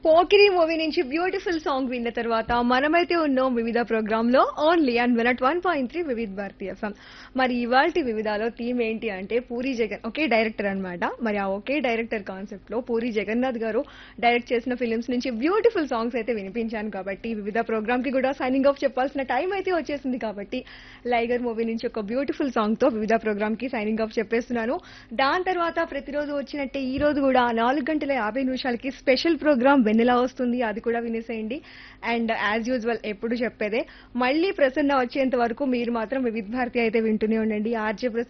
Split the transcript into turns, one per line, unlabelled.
Pokiri movie నుంచి beautiful song విన్న తర్వాత మనమైతే ఉన్నాం వివిధ ప్రోగ్రామ్ లో ఓన్లీ అండ్ వినట్ one point three Vividh Bharatiya FM మరి ఇవాల్టి వివిధాలో థీమ్ ఏంటి అంటే పూరి జగన్ ఒకే డైరెక్టర్ అన్నమాట మరి ఆ ఒకే డైరెక్టర్ కాన్సెప్ట్ లో పూరి జగన్నాథ్ గారు డైరెక్ట్ చేసిన ఫిలిమ్స్ నుంచి బ్యూటిఫుల్ సాంగ్స్ అయితే వినిపించాను కాబట్టి వివిధ ప్రోగ్రామ్ కి కూడా సైనింగ్ ఆఫ్ చెప్పాల్సిన టైం అయితే వచ్చేసింది కాబట్టి లైగర్ మూవీ నుంచి ఒక బ్యూటిఫుల్ సాంగ్ తో వివిధ ప్రోగ్రామ్ కి సైనింగ్ ఆఫ్ చెప్పేస్తున్నాను దాని తర్వాత ప్రతిరోజు వచ్చినట్టే ఈ రోజు కూడా నాలుగు గంటల యాభై నిమిషాలకి స్పెషల్ ప్రోగ్రామ్ వెన్నెలా వస్తుంది అది కూడా వినేసేయండి అండ్ యాజ్ యూజువల్ ఎప్పుడు చెప్పేదే మళ్ళీ ప్రసన్న వచ్చేంత వరకు మీరు మాత్రం వివిధ భారతి అయితే వింటూనే ఉండండి ఆర్జే ప్రసన్న